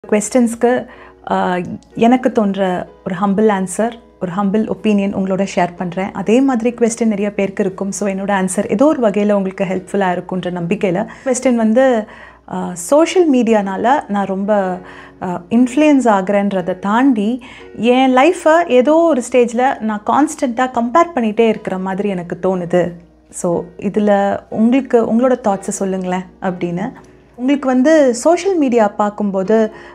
கொஸ்டின்ஸ்க்கு எனக்கு தோன்ற ஒரு ஹம்பிள் ஆன்சர் ஒரு ஹம்பிள் ஒப்பீனியன் உங்களோட ஷேர் பண்ணுறேன் அதே மாதிரி கொஸ்டின் நிறைய பேருக்கு இருக்கும் ஸோ என்னோட ஆன்சர் ஏதோ ஒரு வகையில் உங்களுக்கு ஹெல்ப்ஃபுல்லாக இருக்குன்ற நம்பிக்கையில் கொஸ்டின் வந்து சோஷியல் மீடியானால் நான் ரொம்ப இன்ஃப்ளூயன்ஸ் ஆகிறேன்றதை தாண்டி என் லைஃப்பை ஏதோ ஒரு ஸ்டேஜில் நான் கான்ஸ்டண்ட்டாக கம்பேர் பண்ணிகிட்டே இருக்கிற மாதிரி எனக்கு தோணுது ஸோ இதில் உங்களுக்கு உங்களோட தாட்ஸை சொல்லுங்களேன் அப்படின்னு உங்களுக்கு வந்து சோஷியல் மீடியா பார்க்கும்போது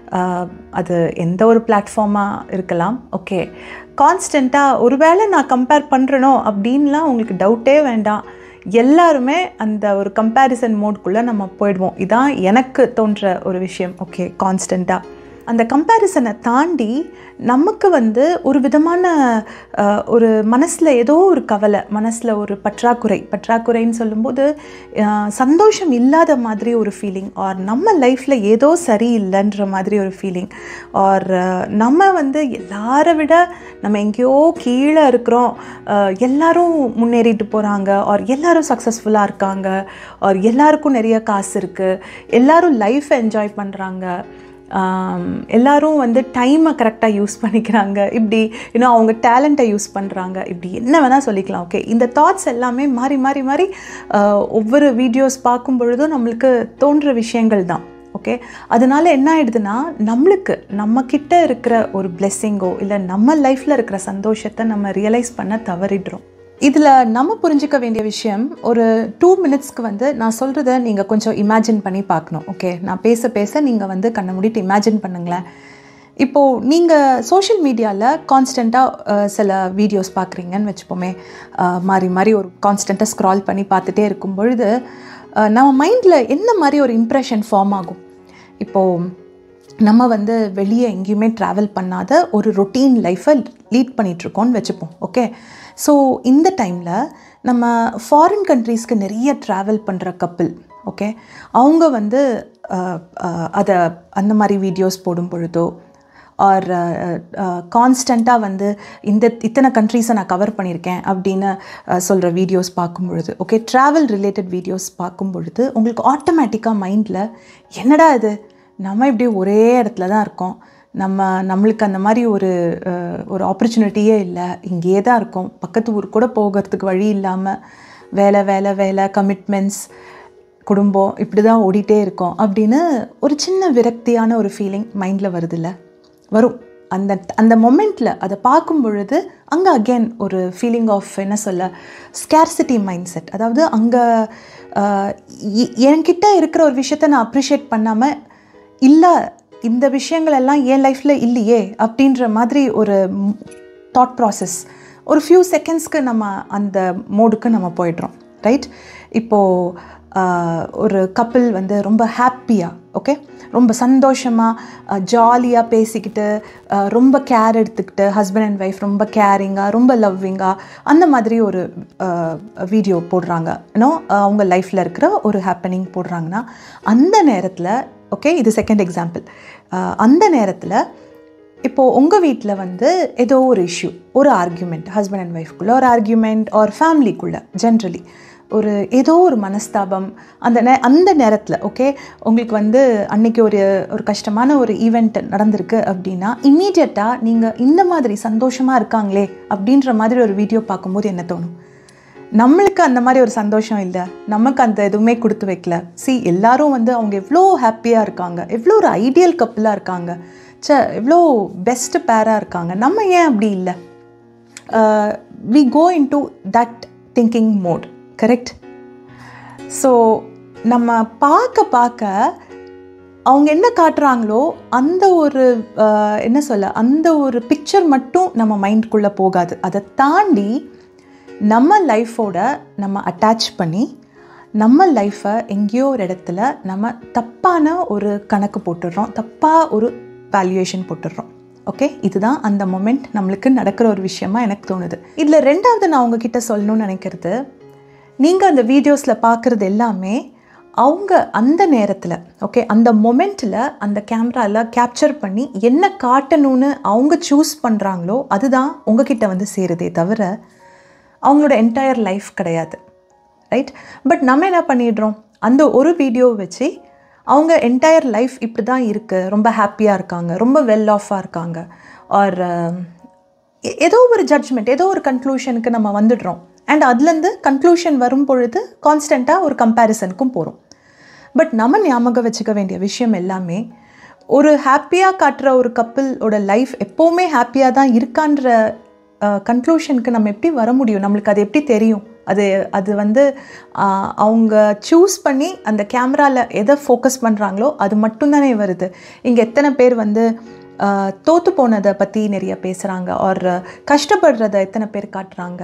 அது எந்த ஒரு பிளாட்ஃபார்மாக இருக்கலாம் ஓகே கான்ஸ்டண்ட்டாக ஒருவேளை நான் கம்பேர் பண்ணுறனோ அப்படின்லாம் உங்களுக்கு டவுட்டே வேண்டாம் எல்லாருமே அந்த ஒரு கம்பேரிசன் மோட்குள்ளே நம்ம போயிடுவோம் இதான் எனக்கு தோன்ற ஒரு விஷயம் ஓகே கான்ஸ்டண்ட்டாக அந்த கம்பேரிசனை தாண்டி நமக்கு வந்து ஒரு விதமான ஒரு மனசில் ஏதோ ஒரு கவலை மனசில் ஒரு பற்றாக்குறை பற்றாக்குறைன்னு சொல்லும்போது சந்தோஷம் இல்லாத மாதிரி ஒரு ஃபீலிங் ஆர் நம்ம லைஃப்பில் ஏதோ சரியில்லைன்ற மாதிரி ஒரு ஃபீலிங் ஆர் நம்ம வந்து எல்லாரை விட நம்ம எங்கேயோ கீழே இருக்கிறோம் எல்லாரும் முன்னேறிட்டு போகிறாங்க ஆர் எல்லாரும் சக்ஸஸ்ஃபுல்லாக இருக்காங்க ஆர் எல்லாருக்கும் நிறைய காசு இருக்குது எல்லாரும் லைஃப் என்ஜாய் பண்ணுறாங்க எல்லாரும் வந்து டைமை கரெக்டாக யூஸ் பண்ணிக்கிறாங்க இப்படி இன்னும் அவங்க டேலண்ட்டை யூஸ் பண்ணுறாங்க இப்படி என்ன வேணால் சொல்லிக்கலாம் ஓகே இந்த தாட்ஸ் எல்லாமே மாறி மாறி மாறி ஒவ்வொரு வீடியோஸ் பார்க்கும் பொழுதும் நம்மளுக்கு தோன்ற விஷயங்கள் தான் ஓகே அதனால என்ன ஆயிடுதுன்னா நம்மளுக்கு நம்மக்கிட்ட இருக்கிற ஒரு பிளெஸ்ஸிங்கோ இல்லை நம்ம லைஃப்பில் இருக்கிற சந்தோஷத்தை நம்ம ரியலைஸ் பண்ண தவறிடுறோம் இதில் நம்ம புரிஞ்சிக்க வேண்டிய விஷயம் ஒரு டூ மினிட்ஸ்க்கு வந்து நான் சொல்கிறத நீங்கள் கொஞ்சம் இமேஜின் பண்ணி பார்க்கணும் ஓகே நான் பேச பேச நீங்கள் வந்து கண்ணை மூடிட்டு இமேஜின் பண்ணுங்களேன் இப்போது நீங்கள் சோஷியல் மீடியாவில் கான்ஸ்டண்ட்டாக சில வீடியோஸ் பார்க்குறீங்கன்னு வச்சுப்போமே மாறி மாறி ஒரு கான்ஸ்டண்ட்டாக ஸ்க்ரால் பண்ணி பார்த்துட்டே இருக்கும் பொழுது நம்ம மைண்டில் என்ன மாதிரி ஒரு இம்ப்ரெஷன் ஃபார்ம் ஆகும் இப்போது நம்ம வந்து வெளியே எங்கேயுமே ட்ராவல் பண்ணாத ஒரு ரொட்டீன் லைஃப்பை லீட் பண்ணிகிட்ருக்கோன்னு வச்சுப்போம் ஓகே ஸோ இந்த டைமில் நம்ம ஃபாரின் கண்ட்ரீஸ்க்கு நிறைய ட்ராவல் பண்ணுற கப்பிள் ஓகே அவங்க வந்து அதை அந்த மாதிரி வீடியோஸ் போடும் பொழுதோ ஆர் கான்ஸ்டண்ட்டாக வந்து இந்த இத்தனை கண்ட்ரீஸை நான் கவர் பண்ணியிருக்கேன் அப்படின்னு சொல்கிற வீடியோஸ் பார்க்கும் பொழுது ஓகே ட்ராவல் ரிலேட்டட் வீடியோஸ் பார்க்கும் பொழுது உங்களுக்கு ஆட்டோமேட்டிக்காக மைண்டில் என்னடா இது நம்ம இப்படி ஒரே இடத்துல தான் இருக்கோம் நம்ம நம்மளுக்கு அந்த மாதிரி ஒரு ஒரு ஆப்பர்ச்சுனிட்டியே இல்லை இங்கேயே தான் இருக்கோம் பக்கத்து ஊர் கூட போகிறதுக்கு வழி இல்லாமல் வேலை வேலை வேலை கமிட்மெண்ட்ஸ் குடும்பம் இப்படி தான் ஓடிட்டே இருக்கோம் அப்படின்னு ஒரு சின்ன விரக்தியான ஒரு ஃபீலிங் மைண்டில் வருதில்ல வரும் அந்த அந்த மொமெண்ட்டில் அதை பார்க்கும் பொழுது அங்கே அகெயின் ஒரு ஃபீலிங் ஆஃப் என்ன சொல்ல ஸ்கேர்சிட்டி மைண்ட் செட் அதாவது அங்கே என்கிட்ட இருக்கிற ஒரு விஷயத்த நான் அப்ரிஷியேட் பண்ணாமல் இல்லை இந்த விஷயங்கள் எல்லாம் என் லைஃப்பில் இல்லையே அப்படின்ற மாதிரி ஒரு தாட் ப்ராசஸ் ஒரு ஃபியூ செகண்ட்ஸ்க்கு நம்ம அந்த மோடுக்கு நம்ம போயிடுறோம் ரைட் இப்போது ஒரு கப்பிள் வந்து ரொம்ப ஹாப்பியாக ஓகே ரொம்ப சந்தோஷமாக ஜாலியாக பேசிக்கிட்டு ரொம்ப கேர் எடுத்துக்கிட்டு ஹஸ்பண்ட் அண்ட் ஒய்ஃப் ரொம்ப கேரிங்காக ரொம்ப லவ்விங்காக அந்த மாதிரி ஒரு வீடியோ போடுறாங்க இன்னோ அவங்க லைஃப்பில் இருக்கிற ஒரு ஹாப்பனிங் போடுறாங்கன்னா அந்த நேரத்தில் ஓகே இது செகண்ட் எக்ஸாம்பிள் அந்த நேரத்தில் இப்போது உங்கள் வீட்டில் வந்து ஏதோ ஒரு இஷ்யூ ஒரு ஆர்கியூமெண்ட் ஹஸ்பண்ட் அண்ட் ஒய்ஃப்குள்ளே ஒரு ஆர்கியூமெண்ட் ஆர் ஃபேமிலிக்குள்ளே ஜென்ரலி ஒரு ஏதோ ஒரு மனஸ்தாபம் அந்த நே அந்த நேரத்தில் ஓகே உங்களுக்கு வந்து அன்றைக்கி ஒரு ஒரு கஷ்டமான ஒரு ஈவெண்ட் நடந்திருக்கு அப்படின்னா இம்மீடியட்டாக நீங்கள் இந்த மாதிரி சந்தோஷமாக இருக்காங்களே அப்படின்ற மாதிரி ஒரு வீடியோ பார்க்கும்போது என்ன தோணும் நம்மளுக்கு அந்த மாதிரி ஒரு சந்தோஷம் இல்லை நமக்கு அந்த எதுவுமே கொடுத்து வைக்கல சி எல்லாரும் வந்து அவங்க எவ்வளோ ஹாப்பியாக இருக்காங்க எவ்வளோ ஒரு ஐடியல் கப்பிளாக இருக்காங்க ச எவ்வளோ பெஸ்ட்டு பேராக இருக்காங்க நம்ம ஏன் அப்படி இல்லை we go into that thinking mode correct so நம்ம பார்க்க பார்க்க அவங்க என்ன காட்டுறாங்களோ அந்த ஒரு என்ன சொல்ல அந்த ஒரு பிக்சர் மட்டும் நம்ம மைண்ட்குள்ளே போகாது அதை தாண்டி நம்ம லைஃபோட நம்ம அட்டாச் பண்ணி நம்ம லைஃப்பை எங்கேயோ ஒரு இடத்துல நம்ம தப்பான ஒரு கணக்கு போட்டுடுறோம் தப்பாக ஒரு வேல்யூவேஷன் போட்டுடுறோம் ஓகே இதுதான் அந்த மொமெண்ட் நம்மளுக்கு நடக்கிற ஒரு விஷயமா எனக்கு தோணுது இதில் ரெண்டாவது நான் உங்ககிட்ட சொல்லணும்னு நினைக்கிறது நீங்கள் அந்த வீடியோஸில் பார்க்குறது எல்லாமே அவங்க அந்த நேரத்தில் ஓகே அந்த மொமெண்ட்டில் அந்த கேமராவில் கேப்சர் பண்ணி என்ன காட்டணும்னு அவங்க சூஸ் பண்ணுறாங்களோ அதுதான் உங்ககிட்ட வந்து சேருதே தவிர அவங்களோட என்டையர் லைஃப் கிடையாது ரைட் பட் நம்ம என்ன பண்ணிடுறோம் அந்த ஒரு வீடியோ வச்சு அவங்க என்டையர் லைஃப் இப்படி தான் இருக்குது ரொம்ப ஹாப்பியாக இருக்காங்க ரொம்ப வெல் ஆஃபாக இருக்காங்க ஆர் ஏதோ ஒரு ஜட்ஜ்மெண்ட் ஏதோ ஒரு கன்க்ளூஷனுக்கு நம்ம வந்துடுறோம் அண்ட் அதுலேருந்து கன்க்ளூஷன் வரும் பொழுது கான்ஸ்டண்ட்டாக ஒரு கம்பேரிசனுக்கும் போகிறோம் பட் நம்ம ஞாபகம் வச்சுக்க வேண்டிய விஷயம் எல்லாமே ஒரு ஹாப்பியாக காட்டுற ஒரு கப்பிளோட லைஃப் எப்போவுமே ஹாப்பியாக தான் இருக்கான்ற கன்க்ளூஷனுக்கு நம்ம எப்படி வர முடியும் நம்மளுக்கு அது எப்படி தெரியும் அது அது வந்து ஆஹ், அவங்க சூஸ் பண்ணி அந்த கேமராவில் எதை ஃபோக்கஸ் பண்ணுறாங்களோ அது மட்டும்தானே வருது இங்கே எத்தனை பேர் வந்து ஆஹ், தோத்து போனதை பற்றி நிறைய பேசுகிறாங்க ஆர் கஷ்டப்படுறத எத்தனை பேர் காட்டுறாங்க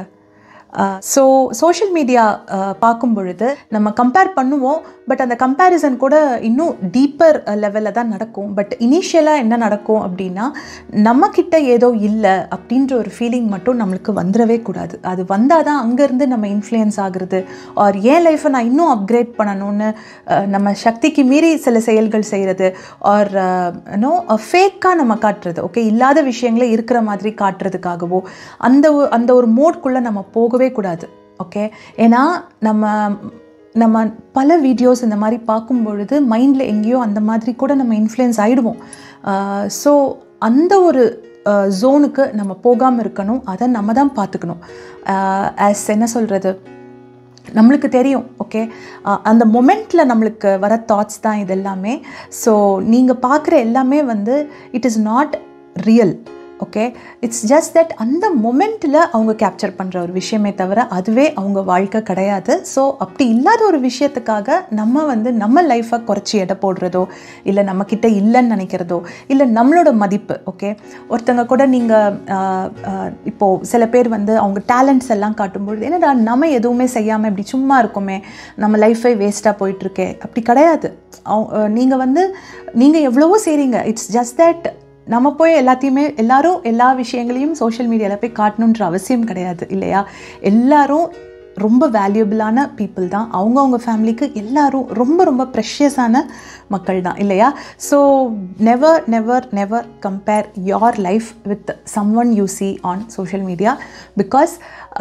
ஸோ சோஷியல் மீடியா பார்க்கும் பொழுது நம்ம கம்பேர் பண்ணுவோம் பட் அந்த கம்பேரிசன் கூட இன்னும் டீப்பர் லெவலில் தான் நடக்கும் பட் இனிஷியலாக என்ன நடக்கும் அப்படின்னா நம்மக்கிட்ட ஏதோ இல்லை அப்படின்ற ஒரு ஃபீலிங் மட்டும் நம்மளுக்கு வந்துடவே கூடாது அது வந்தால் தான் அங்கேருந்து நம்ம இன்ஃப்ளூயன்ஸ் ஆகுறது ஆர் என் லைஃப்பை நான் இன்னும் அப்கிரேட் பண்ணணும்னு அஹ், நம்ம சக்திக்கு மீறி சில செயல்கள் செய்கிறது ஆர் நோ ஃபேக்காக நம்ம காட்டுறது ஓகே இல்லாத விஷயங்களை இருக்கிற மாதிரி காட்டுறதுக்காகவோ அந்த ஒ- அந்த ஒரு மோட்குள்ளே நம்ம போகவே கூடாது ஓகே ஏன்னா நம்ம நம்ம பல வீடியோஸ் இந்த மாதிரி பார்க்கும் பொழுது மைண்டில் எங்கேயோ அந்த மாதிரி கூட நம்ம இன்ஃப்ளூயன்ஸ் ஆகிடுவோம் ஸோ அந்த ஒரு ஜோனுக்கு நம்ம போகாமல் இருக்கணும் அதை நம்ம தான் பார்த்துக்கணும் ஆஸ் என்ன சொல்கிறது நம்மளுக்கு தெரியும் ஓகே அந்த மொமெண்ட்டில் நம்மளுக்கு வர தாட்ஸ் தான் இது எல்லாமே ஸோ நீங்கள் பார்க்குற எல்லாமே வந்து it is not real okay it's just that அந்த மொமெண்ட்டில் அவங்க கேப்சர் பண்ணுற ஒரு விஷயமே தவிர அதுவே அவங்க வாழ்க்கை கிடையாது ஸோ அப்படி இல்லாத ஒரு விஷயத்துக்காக நம்ம வந்து நம்ம லைஃப்பை குறைச்சி எடை போடுறதோ இல்லை நம்மக்கிட்ட இல்லைன்னு நினைக்கிறதோ இல்லை நம்மளோட மதிப்பு ஓகே ஒருத்தங்க கூட நீங்கள் இப்போது சில பேர் வந்து அவங்க டேலண்ட்ஸ் எல்லாம் காட்டும்பொழுது என்னடா நம்ம எதுவுமே செய்யாமல் இப்படி சும்மா இருக்கோமே நம்ம லைஃபே வேஸ்ட்டாக போயிட்டுருக்கே அப்படி கிடையாது நீங்கள் வந்து நீங்கள் எவ்வளவோ செய்கிறீங்க இட்ஸ் ஜஸ்ட் தட் நம்ம போய் எல்லாத்தையுமே எல்லாரும் எல்லா விஷயங்களையும் சோஷியல் மீடியாவில் போய் காட்டணுன்ற அவசியம் கிடையாது இல்லையா எல்லாரும் ரொம்ப வேல்யூபிளான பீப்புள் தான் அவங்கவுங்க ஃபேமிலிக்கு எல்லாரும் ரொம்ப ரொம்ப ப்ரெஷியஸான மக்கள் தான் இல்லையா so never never never compare your life with someone you see on social media because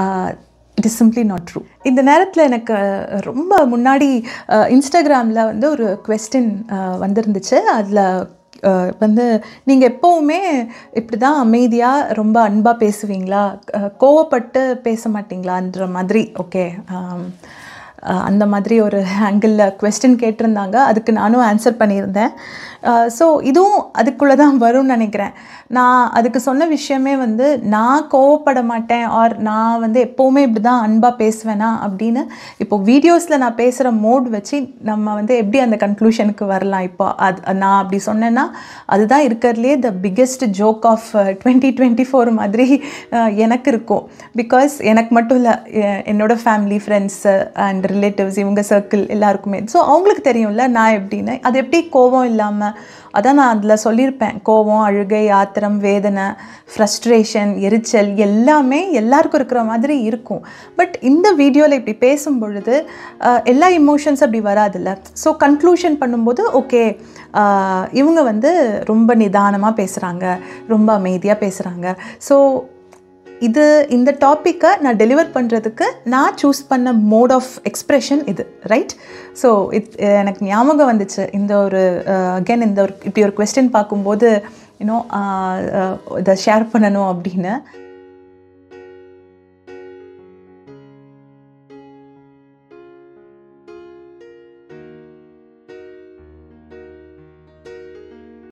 it is simply not true இந்த நேரத்தில் எனக்கு ரொம்ப முன்னாடி இன்ஸ்டாகிராமில் வந்து ஒரு கொஸ்டின் வந்திருந்துச்சு அதில் வந்து நீங்கள் எப்போவுமே இப்படி தான் அமைதியாக ரொம்ப அன்பாக பேசுவீங்களா அஹ், கோவப்பட்டு பேச மாட்டீங்களான்ற மாதிரி ஓகே அந்த மாதிரி ஒரு ஆங்கிளில் கொஸ்டின் கேட்டிருந்தாங்க அதுக்கு நானும் ஆன்சர் பண்ணியிருந்தேன் ஸோ இதுவும் அதுக்குள்ளே தான் வரும்னு நினைக்கிறேன் நான் அதுக்கு சொன்ன விஷயமே வந்து நான் கோவப்பட மாட்டேன் ஆர் நான் வந்து எப்போவுமே இப்படி தான் அன்பாக பேசுவேனா அப்படின்னு இப்போ வீடியோஸில் நான் பேசுகிற மோட் வச்சு நம்ம வந்து எப்படி அந்த கன்க்ளூஷனுக்கு வரலாம் இப்போ அது நான் அப்படி சொன்னேன்னா அதுதான் இருக்கிறதுலே the biggest joke of twenty twenty four மாதிரி அஹ், எனக்கு இருக்கும் பிகாஸ் எனக்கு மட்டும் இல்லை என்னோட ஃபேமிலி ஃப்ரெண்ட்ஸ் அண்ட் ரிலேட்டிவ்ஸ் இவங்க சர்க்கிள் எல்லாருக்குமே ஸோ அவங்களுக்கு தெரியும்ல நான் எப்படின்னு அது எப்படி கோபம் இல்லாமல் அதான் நான் அதில் சொல்லியிருப்பேன் கோபம் அழுகை ஆத்திரம் வேதனை ஃப்ரஸ்ட்ரேஷன் எரிச்சல் எல்லாமே எல்லாருக்கும் இருக்கிற மாதிரி இருக்கும் பட் இந்த வீடியோவில் இப்படி பேசும் பொழுது அஹ், எல்லா இமோஷன்ஸ் அப்படி வராதுல்ல ஸோ கன்க்ளூஷன் பண்ணும்போது ஓகே இவங்க வந்து ரொம்ப நிதானமாக பேசுகிறாங்க ரொம்ப அமைதியாக பேசுகிறாங்க ஸோ இது இந்த டாப்பிக்கை நான் டெலிவர் பண்ணுறதுக்கு நான் சூஸ் பண்ண மோட் ஆஃப் எக்ஸ்ப்ரெஷன் இது ரைட் ஸோ இட் எனக்கு ஞாபகம் வந்துச்சு இந்த ஒரு அகெயின் இந்த ஒரு இப்படி ஒரு கொஸ்டின் பார்க்கும்போது யூனோ இதை ஷேர் பண்ணணும் அப்படின்னு